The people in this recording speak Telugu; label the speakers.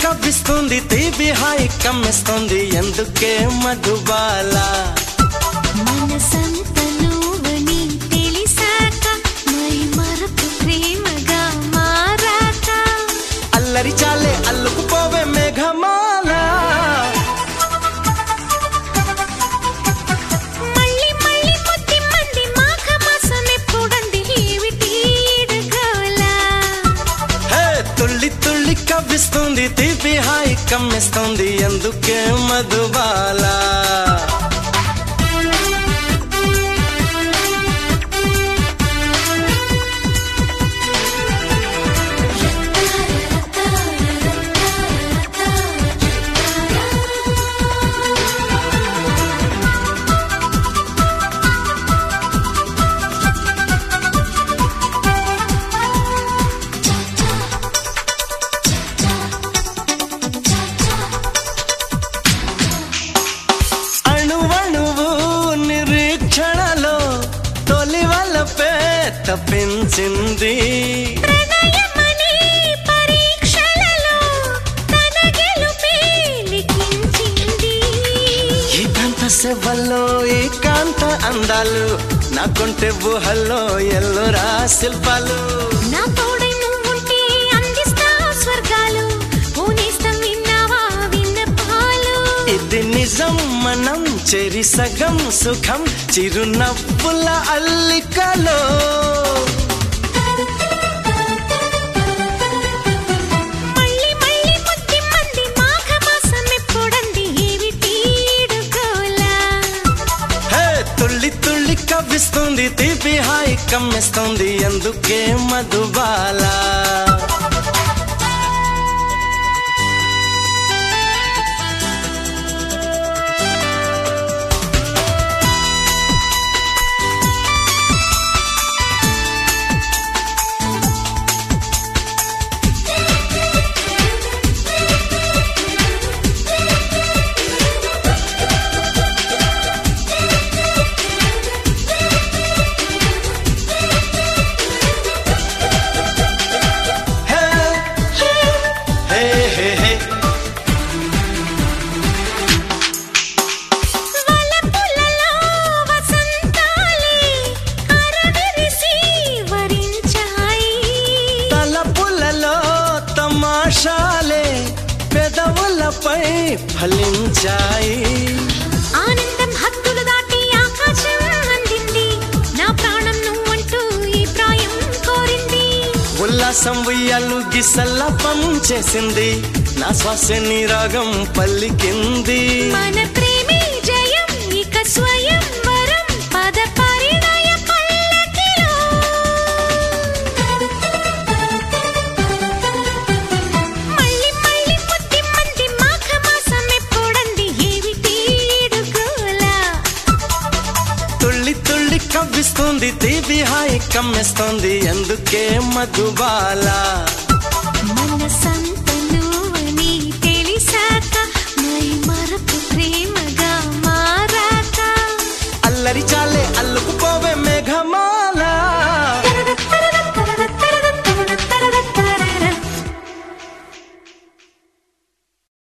Speaker 1: కవ్విస్తుంది తీపి హాయి కమ్మిస్తుంది ఎందుకే మధుబాల
Speaker 2: మనసంత నువ్వని తెలిసాక మై మరపు ప్రేమగా మారాక
Speaker 1: అల్లరి చాలే అల్లుకుపోవే మేఘమాల
Speaker 2: మళ్ళీ మళ్ళీ ముద్ది మంది మాఘ మాసం ఎప్పుడంది ఏమిటి ఈడుగోలా
Speaker 1: హే తుళ్ళి తుళ్ళి కవ్విస్తుంది తీపి హాయి కమ్మిస్తుంది ఎందుకే మధుబాల అణువణువు నిరీక్షణలో తొలి వలపే తప్పించింది
Speaker 2: ప్రణయమనే పరీక్షలలో తన గెలుపే లిఖించింది
Speaker 1: ఏకాంత సేవల్లో ఏకాంత అందాలు నాకుంటే ఊహల్లో ఎల్లోరా శిల్పాలు
Speaker 2: నా తోడై నువ్వుంటే అందిస్తా స్వర్గాలు పూనేస్తం విన్నావా విన్నపాలు
Speaker 1: ఇది నిజం మనం చెరి సగం సుఖం చిరునవ్వుల అల్లికలో
Speaker 2: మళ్ళీ మళ్ళీ ముద్ది మంది మాఘ మాసం ఎప్పుడంది ఏమిటి ఈడుగోలా
Speaker 1: హే తుళ్ళి తుళ్ళి కవ్విస్తుంది తీపి హాయి కమ్మిస్తుంది ఎందుకే మధుబాల హే హే హే హే
Speaker 2: వలపులలో వసంతాలే అరవిరిసి వరించాయి
Speaker 1: తలపులలో తమాషాలే పెదవులపై ఫలించాయి
Speaker 2: ఆనందం హద్దులు దాటి ఆకాశం అందింది నా ప్రాణం నువ్వంటూ ఈ ప్రాయం కోరింది
Speaker 1: ఉల్లాసం ఉయ్యాలు గిసల్లపం చేసింది నా శ్వాస నీ రాగం పల్లికింది
Speaker 2: మన ప్రేమే జయం ఇక స్వయం వరం పద పరిణయ పల్లకిలో మళ్ళీ మళ్ళీ ముద్ది మంది మాఘ మాసం ఎప్పుడంది ఏమిటి ఈడుగోలా
Speaker 1: తుళ్ళి తుళ్ళి కవ్విస్తుంది తీపి హాయి కమ్మిస్తుంది ఎందుకే మధుబాల